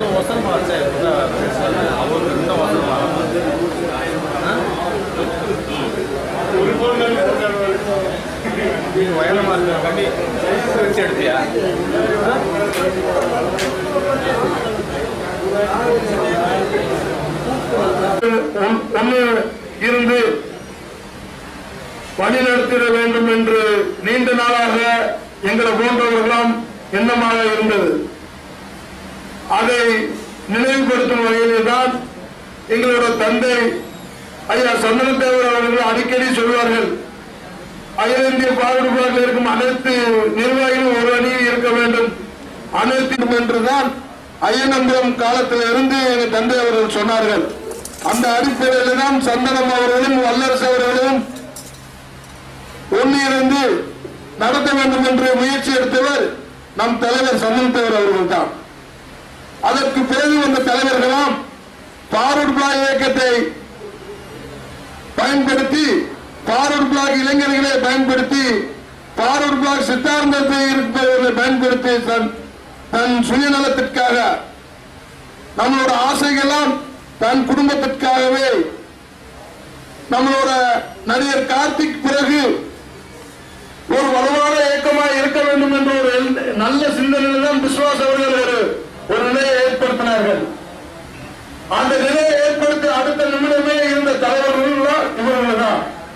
வசனமா வச்சா அவருக்கு இந்த வசனமா நீ உயரமா இருக்கிற கண்டி வச்சு எடுத்தியா ஒன்று இருந்து பணி நடத்திட வேண்டும் என்று நீண்ட நாளாக எங்களை போன்றவர்களாம் எண்ணமாக இருந்தது அதை நினைவுபடுத்தும் வகையில் தான் எங்களோட தந்தை ஐயா சந்தனத்தேவர் அவர்கள் அடிக்கடி சொல்வார்கள் அகில இந்திய பாதுகாப்பில் இருக்கும் அனைத்து நிர்வாகிகளும் ஒரு அணியில் இருக்க வேண்டும் அனைத்தும் என்றுதான் ஐயனம்புரம் காலத்தில் இருந்து எங்க தந்தை அவர்கள் சொன்னார்கள் அந்த அடிப்படையில் தான் சந்தனம் அவர்களும் வல்லரசு அவர்களும் ஒன்னிருந்து நடத்த வேண்டும் என்று முயற்சி எடுத்தவர் நம் தலைவர் சந்தனத்தவர் அவர்கள் தான் அதற்கு பிறகு வந்த தலைவர்களாம் பாரூர் பிளாக் இயக்கத்தை பயன்படுத்தி பாரூர் பிளாக் இளைஞர்களை பயன்படுத்தி பாரூர் பிளாக் சித்தாந்தத்தை இருப்பவர்களை பயன்படுத்தி தன் தன் சுயநலத்திற்காக நம்மளோட ஆசைகள்லாம் தன் குடும்பத்திற்காகவே நம்மளோட நடிகர் கார்த்திக் பிறகு ஒரு வலுவான இயக்கமாக இருக்க வேண்டும் என்ற ஒரு எல்- நல்ல சிந்தனையில் தான் விஸ்வாஸ் அவர்கள் ஒரு ஒரு நிலையை ஏற்படுத்தினார்கள் அந்த நிலையை ஏற்படுத்தி அடுத்த நிமிடமே இருந்த தலைவர்கள் தான் இவர்கள் தான்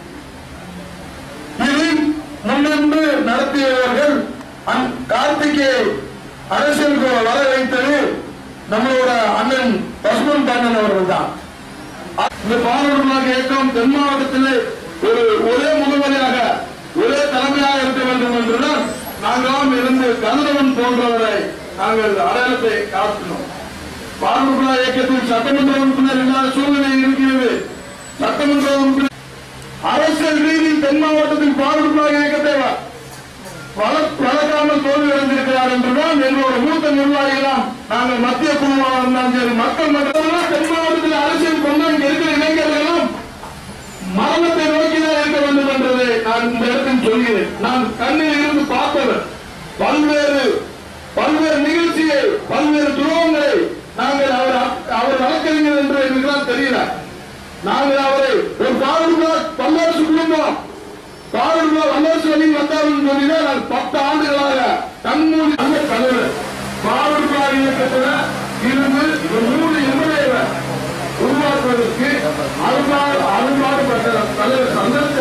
இதில் முன்னின்று நடத்தியவர்கள் அந்- கார்த்திகை அரசியலுக்கு வர வைத்தது நம்மளோட அண்ணன் பசுமன் பாண்டன் அவர்கள் தான் இந்த பாரம்பரிய இயக்கம் தென் மாவட்டத்திலே ஒரு ஒரே முகவரியாக ஒரே தலைமையாக இருக்க வேண்டும் என்றுதான் நாங்களாம் இருந்து கதிரவன் போன்றவரை நாங்கள் அடையாளத்தை காட்டினோம் பாரம்பரிய இயக்கத்தில் சட்டமன்ற உறுப்பினர் இல்லாத சூழ்நிலை இருக்கிறது சட்டமன்ற உறுப்பினர் அரசியல் ரீதியில் தென் மாவட்டத்தில் பாரம்பரிய இயக்கத்தை வ- வள- வளர்க்காமல் தோல்வி அடைந்திருக்கிறார் என்றுதான் எங்களோட மூத்த நிர்வாகிகளாம் நாங்கள் மத்திய குழுவாக இருந்தாலும் சரி மக்கள் மன்றத்தில் தென் மாவட்டத்தில் அரசியல் கொண்டு இங்க இருக்கிற இளைஞர்களும் மரணத்தை நோக்கிதான் இருக்க வேண்டும் என்றதை நான் இந்த இடத்தில் சொல்கிறேன் நான் கண்ணில் இருந்து பார்த்தவர் பல்வேறு பல்வேறு நிகழ்ச்சியை பல்வேறு துரோகங்களை நாங்கள் அவர் அவர் வழக்கறிஞர் என்று எங்களுக்குலாம் தெரியல நாங்கள் அவரை ஒரு பாதுகா பல்லாசு குடும்பம் பாதுகா வல்லரசு வழி வந்தார்கள் சொல்லிதான் நான் பத்து ஆண்டுகளாக கண்மூடி அந்த தலைவர் பாதுகா இயக்கத்தில் இருந்து ஒரு மூணு எம்எல்ஏ உருவாக்குவதற்கு அருமாறு அருமாறுபட்ட தலைவர் சந்தர்ப்ப